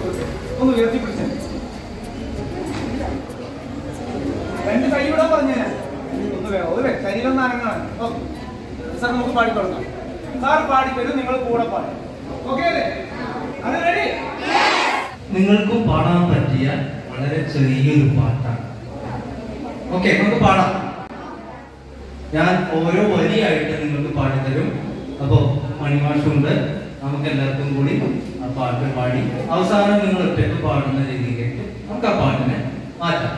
കൊടുത്തിട്ട് ഒന്ന് ഉയർത്തി പിടിച്ചേ രണ്ട് കൈ വിടാൻ പറഞ്ഞേ ഒന്ന് വേണം ഒരു വേ- ശരീരം ഒന്ന് അനങ്ങാണ് ഓക്കെ സാർ നമുക്ക് പാടി തുടങ്ങാം സാർ പാടിത്തരും നിങ്ങൾ കൂടെ പാടും ഓക്കെ അല്ലേ അത് റെഡി നിങ്ങൾക്കും പാടാൻ പറ്റിയ വളരെ ചെറിയൊരു പാട്ടാണ് ഓക്കെ നമുക്ക് പാടാം ഞാൻ ഓരോ വരിയായിട്ട് നിങ്ങൾക്ക് പാടിത്തരും അപ്പോ മണിമാഷുണ്ട് നമുക്ക് എല്ലാവർക്കും കൂടി ആ പാട്ട് പാടി അവസാനം നിങ്ങൾ ഒറ്റയ്ക്ക് പാടുന്ന രീതിയിലേക്ക് നമുക്ക് ആ പാട്ടിനെ മാറ്റാം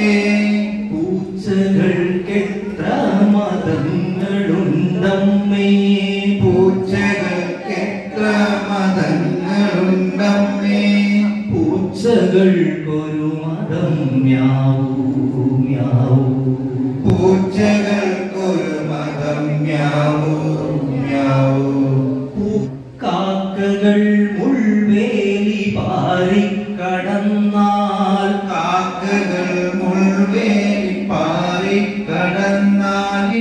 പൂച്ചകൾക്കെത്ര മതങ്ങളുണ്ടമ്മേ പൂച്ചകൾക്കെത്ര മതങ്ങളുണ്ടമ്മേ പൂച്ചകൾക്കൊരു മതം മ്യാവൂ മ്യാവൂ പൂച്ചകൾക്കൊരു മതം മ്യാവൂ മ്യാവൂ കാക്കകൾ മുൾവേലി പാറിക്കടന്നാൽ കാക്കകൾ മുൾവേലി പാറിക്കടന്നാൽ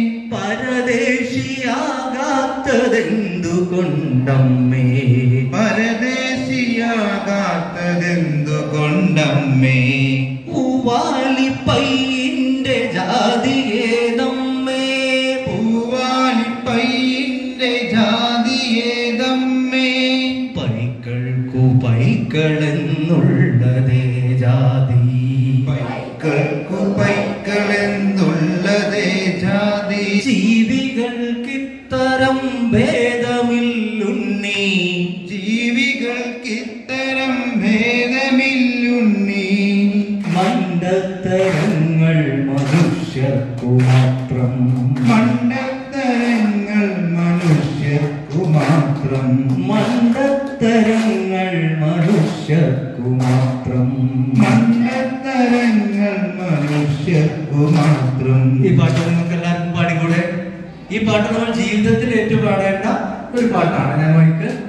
പരദേശിയാകാത്തതെന്തുകൊണ്ടമ്മേ പരദേശിയാകാത്തതെന്തുകൊണ്ടമ്മേ പൂവാലി പയ്യന്റെ ജാതിയേതമ്മേ പൂവാലിപ്പൈന്റെ ജാതിയേതമ്മേ പൈക്കൾക്കു പൈക്കളെന്നുള്ളതേ ജാതി പൈക്കൾക്കു പൈക്കളെന്നുള്ളതേ ജാതി ജീവികൾക്കിത്തരം ഭേദമില്ലുണ്ണി ജീവികൾക്കിത്തരം ഭേദമില്ലുണ്ണി മണ്ടത്തരങ്ങൾ മനുഷ്യർക്കു മാത്രം മണ്ടത്തരങ്ങൾ മനുഷ്യർക്കു മാത്രം മണ്ടത്തരങ്ങൾ മനുഷ്യർക്കു മാത്രം മണ്ടത്തരങ്ങൾ മനുഷ്യർക്കു മാത്രം ഈ പാട്ട് നിങ്ങൾക്ക് എല്ലാവർക്കും പാടിക്കൂടെ ഈ പാട്ട് നമ്മൾ ജീവിതത്തിൽ ഏറ്റുപാടേണ്ട ഒരു പാട്ടാണ് ഞാൻ നമുക്ക്